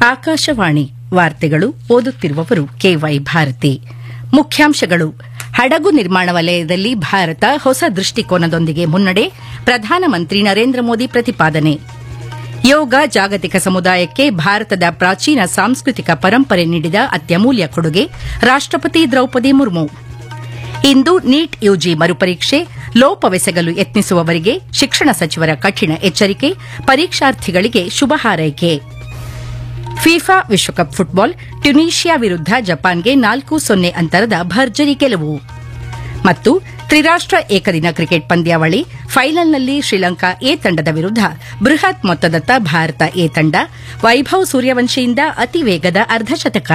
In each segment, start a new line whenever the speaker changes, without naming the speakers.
ಆಕಾಶವಾಣಿ ವಾರ್ತೆಗಳು ಓದುತ್ತಿರುವವರು ಕೆವೈ ಭಾರತಿ ಮುಖ್ಯಾಂಶಗಳು ಹಡಗು ನಿರ್ಮಾಣ ವಲಯದಲ್ಲಿ ಭಾರತ ಹೊಸ ದೃಷ್ಟಿಕೋನದೊಂದಿಗೆ ಮುನ್ನಡೆ ಪ್ರಧಾನಮಂತ್ರಿ ನರೇಂದ್ರ ಮೋದಿ ಪ್ರತಿಪಾದನೆ ಯೋಗ ಜಾಗತಿಕ ಸಮುದಾಯಕ್ಕೆ ಭಾರತದ ಪ್ರಾಚೀನ ಸಾಂಸ್ಕೃತಿಕ ಪರಂಪರೆ ನೀಡಿದ ಅತ್ಯಮೂಲ್ಯ ಕೊಡುಗೆ ರಾಷ್ಟಪತಿ ದ್ರೌಪದಿ ಮುರ್ಮು ಇಂದು ನೀಟ್ ಯುಜಿ ಮರುಪರೀಕ್ಷೆ ಲೋಪವೆಸಗಲು ಯತ್ನಿಸುವವರಿಗೆ ಶಿಕ್ಷಣ ಸಚಿವರ ಕಠಿಣ ಎಚ್ಚರಿಕೆ ಪರೀಕ್ಷಾರ್ಥಿಗಳಿಗೆ ಶುಭ ಹಾರೈಕೆ ಫಿಫಾ ವಿಶ್ವಕಪ್ ಫುಟ್ಬಾಲ್ ಟ್ಯುನೀಷಿಯಾ ವಿರುದ್ಧ ಜಪಾನ್ಗೆ ನಾಲ್ಕು ಸೊನ್ನೆ ಅಂತರದ ಭರ್ಜರಿ ಗೆಲುವು ಮತ್ತು ತ್ರಿರಾಷ್ಟ ಏಕದಿನ ಕ್ರಿಕೆಟ್ ಪಂದ್ಯಾವಳಿ ಫೈನಲ್ನಲ್ಲಿ ಶ್ರೀಲಂಕಾ ಎ ತಂಡದ ವಿರುದ್ಧ ಬೃಹತ್ ಮೊತ್ತದತ್ತ ಭಾರತ ಎ ತಂಡ ವೈಭವ್ ಸೂರ್ಯವಂಶಿಯಿಂದ ಅತಿ ವೇಗದ ಅರ್ಧಶತಕ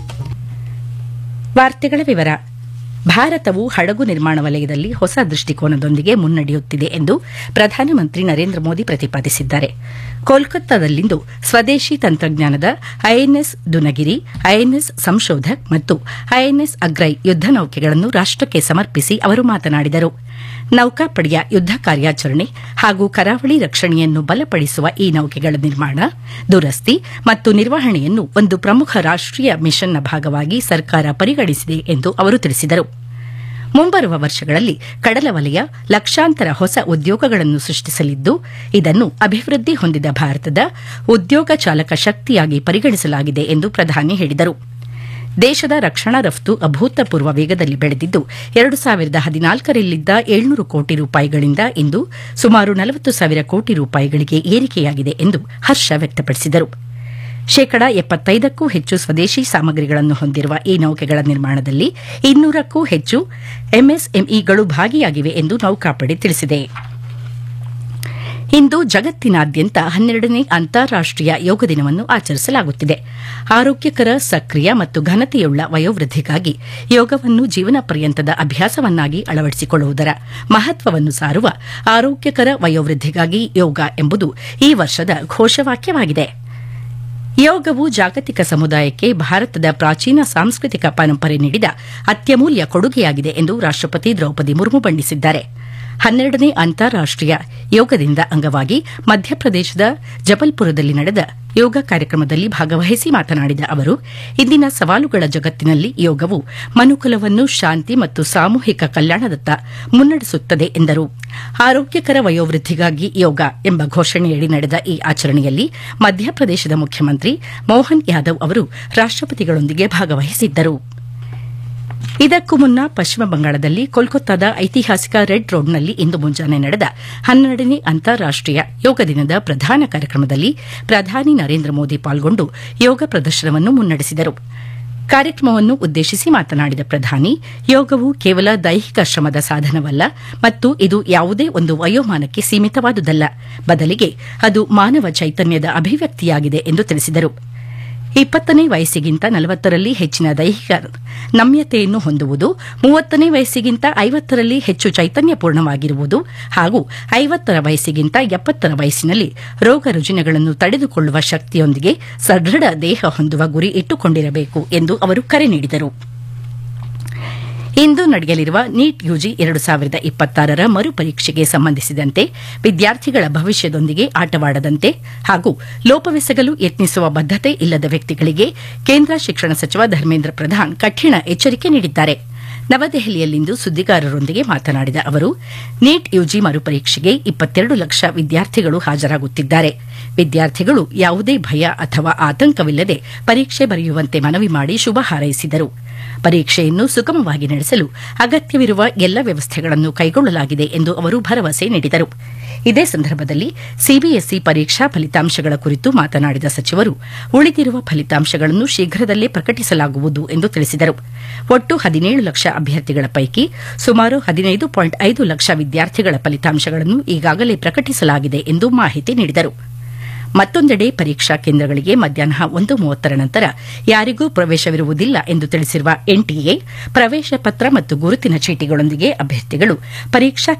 ವಾರ್ತೆಗಳ ವಿವರ ಭಾರತವು ಹಡಗು ನಿರ್ಮಾಣ ವಲಯದಲ್ಲಿ ಹೊಸ ದೃಷ್ಟಿಕೋನದೊಂದಿಗೆ ಮುನ್ನಡೆಯುತ್ತಿದೆ ಎಂದು ಪ್ರಧಾನಮಂತ್ರಿ ನರೇಂದ್ರ ಮೋದಿ ಪ್ರತಿಪಾದಿಸಿದ್ದಾರೆ ಕೋಲ್ಕತ್ತಾದಲ್ಲಿಂದು ಸ್ವದೇಶಿ ತಂತ್ರಜ್ಞಾನದ ಐಎನ್ಎಸ್ ದುನಗಿರಿ ಐಎನ್ಎಸ್ ಸಂಶೋಧಕ್ ಮತ್ತು ಐಎನ್ಎಸ್ ಅಗ್ರೈ ಯುದ್ದ ನೌಕೆಗಳನ್ನು ರಾಷ್ಟಕ್ಕೆ ಸಮರ್ಪಿಸಿ ಅವರು ಮಾತನಾಡಿದರು ನೌಕಾಪಡೆಯ ಯುದ್ದ ಕಾರ್ಯಾಚರಣೆ ಹಾಗೂ ಕರಾವಳಿ ರಕ್ಷಣೆಯನ್ನು ಬಲಪಡಿಸುವ ಈ ನೌಕೆಗಳ ನಿರ್ಮಾಣ ದುರಸ್ತಿ ಮತ್ತು ನಿರ್ವಹಣೆಯನ್ನು ಒಂದು ಪ್ರಮುಖ ರಾಷ್ಟೀಯ ಮಿಷನ್ನ ಭಾಗವಾಗಿ ಸರ್ಕಾರ ಪರಿಗಣಿಸಿದೆ ಎಂದು ಅವರು ತಿಳಿಸಿದರು ಮುಂಬರುವ ವರ್ಷಗಳಲ್ಲಿ ಕಡಲ ವಲಯ ಲಕ್ಷಾಂತರ ಹೊಸ ಉದ್ಯೋಗಗಳನ್ನು ಸೃಷ್ಟಿಸಲಿದ್ದು ಇದನ್ನು ಅಭಿವೃದ್ಧಿ ಹೊಂದಿದ ಭಾರತದ ಉದ್ಯೋಗ ಚಾಲಕ ಶಕ್ತಿಯಾಗಿ ಪರಿಗಣಿಸಲಾಗಿದೆ ಎಂದು ಪ್ರಧಾನಿ ಹೇಳಿದರು ದೇಶದ ರಕ್ಷಣಾ ರಫ್ತು ಅಭೂತಪೂರ್ವ ವೇಗದಲ್ಲಿ ಬೆಳೆದಿದ್ದು ಎರಡು ಸಾವಿರದ ಹದಿನಾಲ್ಕರಲ್ಲಿದ್ದ ಏಳ್ನೂರು ಕೋಟಿ ರೂಪಾಯಿಗಳಿಂದ ಇಂದು ಸುಮಾರು ನಲವತ್ತು ಸಾವಿರ ಕೋಟಿ ರೂಪಾಯಿಗಳಿಗೆ ಏರಿಕೆಯಾಗಿದೆ ಎಂದು ಹರ್ಷ ವ್ಯಕ್ತಪಡಿಸಿದರು ಶೇಕಡ ಎಪ್ಪತ್ತೈದಕ್ಕೂ ಹೆಚ್ಚು ಸ್ವದೇಶಿ ಸಾಮಗ್ರಿಗಳನ್ನು ಹೊಂದಿರುವ ಈ ನೌಕೆಗಳ ನಿರ್ಮಾಣದಲ್ಲಿ ಇನ್ನೂರಕ್ಕೂ ಹೆಚ್ಚು ಎಂಎಸ್ಎಂಇಗಳು ಭಾಗಿಯಾಗಿವೆ ಎಂದು ನೌಕಾಪಡೆ ತಿಳಿಸಿದೆ ಇಂದು ಜಗತ್ತಿನಾದ್ಯಂತ ಹನ್ನೆರಡನೇ ಅಂತಾರಾಷ್ಟೀಯ ಯೋಗ ದಿನವನ್ನು ಆಚರಿಸಲಾಗುತ್ತಿದೆ ಆರೋಗ್ಯಕರ ಸಕ್ರಿಯ ಮತ್ತು ಘನತೆಯುಳ್ಳ ವಯೋವೃದ್ಧಿಗಾಗಿ ಯೋಗವನ್ನು ಜೀವನ ಪರ್ಯಂತದ ಅಭ್ಯಾಸವನ್ನಾಗಿ ಅಳವಡಿಸಿಕೊಳ್ಳುವುದರ ಮಹತ್ವವನ್ನು ಸಾರುವ ಆರೋಗ್ಯಕರ ವಯೋವೃದ್ಧಿಗಾಗಿ ಯೋಗ ಎಂಬುದು ಈ ವರ್ಷದ ಘೋಷವಾಕ್ಯವಾಗಿದೆ ಯೋಗವು ಜಾಗತಿಕ ಸಮುದಾಯಕ್ಕೆ ಭಾರತದ ಪ್ರಾಚೀನ ಸಾಂಸ್ಕೃತಿಕ ಪರಂಪರೆ ನೀಡಿದ ಅತ್ಯಮೂಲ್ಯ ಕೊಡುಗೆಯಾಗಿದೆ ಎಂದು ರಾಷ್ಟಪತಿ ದ್ರೌಪದಿ ಮುರ್ಮು ಬಣ್ಣಿಸಿದ್ದಾರೆ ಹನ್ನೆರಡನೇ ಅಂತಾರಾಷ್ಟೀಯ ಯೋಗ ದಿನದ ಅಂಗವಾಗಿ ಮಧ್ಯಪ್ರದೇಶದ ಜಬಲ್ಪುರದಲ್ಲಿ ನಡೆದ ಯೋಗ ಕಾರ್ಯಕ್ರಮದಲ್ಲಿ ಭಾಗವಹಿಸಿ ಮಾತನಾಡಿದ ಅವರು ಇಂದಿನ ಸವಾಲುಗಳ ಜಗತ್ತಿನಲ್ಲಿ ಯೋಗವು ಮನುಕುಲವನ್ನು ಶಾಂತಿ ಮತ್ತು ಸಾಮೂಹಿಕ ಕಲ್ಯಾಣದತ್ತ ಮುನ್ನಡೆಸುತ್ತದೆ ಎಂದರು ಆರೋಗ್ಯಕರ ವಯೋವೃದ್ಧಿಗಾಗಿ ಯೋಗ ಎಂಬ ಘೋಷಣೆಯಡಿ ನಡೆದ ಈ ಆಚರಣೆಯಲ್ಲಿ ಮಧ್ಯಪ್ರದೇಶದ ಮುಖ್ಯಮಂತ್ರಿ ಮೋಹನ್ ಯಾದವ್ ಅವರು ರಾಷ್ಟಪತಿಗಳೊಂದಿಗೆ ಭಾಗವಹಿಸಿದ್ದರು ಇದಕ್ಕೂ ಮುನ್ನ ಪಶ್ಚಿಮ ಬಂಗಾಳದಲ್ಲಿ ಕೋಲ್ಕತ್ತಾದ ಐತಿಹಾಸಿಕ ರೆಡ್ ರೋಡ್ನಲ್ಲಿ ಇಂದು ಮುಂಜಾನೆ ನಡೆದ ಹನ್ನೆರಡನೇ ಅಂತಾರಾಷ್ಟೀಯ ಯೋಗ ದಿನದ ಪ್ರಧಾನ ಕಾರ್ಯಕ್ರಮದಲ್ಲಿ ಪ್ರಧಾನಿ ನರೇಂದ್ರ ಮೋದಿ ಪಾಲ್ಗೊಂಡು ಯೋಗ ಪ್ರದರ್ಶನವನ್ನು ಮುನ್ನಡೆಸಿದರು ಕಾರ್ಯಕ್ರಮವನ್ನು ಉದ್ದೇಶಿಸಿ ಮಾತನಾಡಿದ ಪ್ರಧಾನಿ ಯೋಗವು ಕೇವಲ ದೈಹಿಕ ಶ್ರಮದ ಸಾಧನವಲ್ಲ ಮತ್ತು ಇದು ಯಾವುದೇ ಒಂದು ವಯೋಮಾನಕ್ಕೆ ಸೀಮಿತವಾದುದಲ್ಲ ಬದಲಿಗೆ ಅದು ಮಾನವ ಚೈತನ್ಯದ ಅಭಿವ್ಯಕ್ತಿಯಾಗಿದೆ ಎಂದು ತಿಳಿಸಿದರು ಇಪ್ಪತ್ತನೇ ವಯಸ್ಸಿಗಿಂತ ನಲವತ್ತರಲ್ಲಿ ಹೆಚ್ಚಿನ ದೈಹಿಕ ನಮ್ಯತೆಯನ್ನು ಹೊಂದುವುದು ಮೂವತ್ತನೇ ವಯಸ್ಸಿಗಿಂತ ಐವತ್ತರಲ್ಲಿ ಹೆಚ್ಚು ಚೈತನ್ಯಪೂರ್ಣವಾಗಿರುವುದು ಹಾಗೂ ಐವತ್ತರ ವಯಸ್ಸಿಗಿಂತ ಎಪ್ಪತ್ತರ ವಯಸ್ಸಿನಲ್ಲಿ ರೋಗ ರುಜಿನಗಳನ್ನು ತಡೆದುಕೊಳ್ಳುವ ಶಕ್ತಿಯೊಂದಿಗೆ ಸದೃಢ ದೇಹ ಹೊಂದುವ ಗುರಿ ಇಟ್ಟುಕೊಂಡಿರಬೇಕು ಎಂದು ಅವರು ಕರೆ ನೀಡಿದರು ಇಂದು ನಡೆಯಲಿರುವ ನೀಟ್ ಯುಜಿ ಎರಡು ಸಾವಿರದ ಇಪ್ಪತ್ತಾರರ ಮರುಪರೀಕ್ಷೆಗೆ ಸಂಬಂಧಿಸಿದಂತೆ ವಿದ್ಯಾರ್ಥಿಗಳ ಭವಿಷ್ಯದೊಂದಿಗೆ ಆಟವಾಡದಂತೆ ಹಾಗೂ ಲೋಪವೆಸಗಲು ಯತ್ನಿಸುವ ಬದ್ದತೆ ಇಲ್ಲದ ವ್ಯಕ್ತಿಗಳಿಗೆ ಕೇಂದ್ರ ಶಿಕ್ಷಣ ಸಚಿವ ಧರ್ಮೇಂದ್ರ ಪ್ರಧಾನ್ ಕಠಿಣ ಎಚ್ಚರಿಕೆ ನೀಡಿದ್ದಾರೆ ನವದೆಹಲಿಯಲ್ಲಿಂದು ಸುದ್ದಿಗಾರರೊಂದಿಗೆ ಮಾತನಾಡಿದ ಅವರು ನೀಟ್ ಯುಜಿ ಮರುಪರೀಕ್ಷೆಗೆ ಇಪ್ಪತ್ತೆರಡು ಲಕ್ಷ ವಿದ್ಯಾರ್ಥಿಗಳು ಹಾಜರಾಗುತ್ತಿದ್ದಾರೆ ವಿದ್ಯಾರ್ಥಿಗಳು ಯಾವುದೇ ಭಯ ಅಥವಾ ಆತಂಕವಿಲ್ಲದೆ ಪರೀಕ್ಷೆ ಬರೆಯುವಂತೆ ಮನವಿ ಮಾಡಿ ಶುಭ ಹಾರೈಸಿದರು ಪರೀಕ್ಷೆಯನ್ನು ಸುಗಮವಾಗಿ ನಡೆಸಲು ಅಗತ್ಯವಿರುವ ಎಲ್ಲ ವ್ಯವಸ್ಥೆಗಳನ್ನು ಕೈಗೊಳ್ಳಲಾಗಿದೆ ಎಂದು ಅವರು ಭರವಸೆ ನೀಡಿದರು ಇದೇ ಸಂದರ್ಭದಲ್ಲಿ ಸಿಬಿಎಸ್ಇ ಪರೀಕ್ಷಾ ಫಲಿತಾಂಶಗಳ ಕುರಿತು ಮಾತನಾಡಿದ ಸಚಿವರು ಉಳಿದಿರುವ ಫಲಿತಾಂಶಗಳನ್ನು ಶೀಘ್ರದಲ್ಲೇ ಪ್ರಕಟಿಸಲಾಗುವುದು ಎಂದು ತಿಳಿಸಿದರು ಒಟ್ಟು ಹದಿನೇಳು ಲಕ್ಷ ಅಭ್ಯರ್ಥಿಗಳ ಪೈಕಿ ಸುಮಾರು ಹದಿನೈದು ಪಾಯಿಂಟ್ ಐದು ಲಕ್ಷ ವಿದ್ಯಾರ್ಥಿಗಳ ಫಲಿತಾಂಶಗಳನ್ನು ಈಗಾಗಲೇ ಪ್ರಕಟಿಸಲಾಗಿದೆ ಎಂದು ಮಾಹಿತಿ ನೀಡಿದರು ಮತ್ತೊಂದೆಡೆ ಪರೀಕ್ಷಾ ಕೇಂದ್ರಗಳಿಗೆ ಮಧ್ಯಾಹ್ನ ಒಂದು ಮೂವತ್ತರ ನಂತರ ಯಾರಿಗೂ ಪ್ರವೇಶವಿರುವುದಿಲ್ಲ ಎಂದು ತಿಳಿಸಿರುವ ಎನ್ಟಿಎ ಪ್ರವೇಶ ಪತ್ರ ಮತ್ತು ಗುರುತಿನ ಚೀಟಿಗಳೊಂದಿಗೆ ಅಭ್ಯರ್ಥಿಗಳು ಪರೀಕ್ಷಾ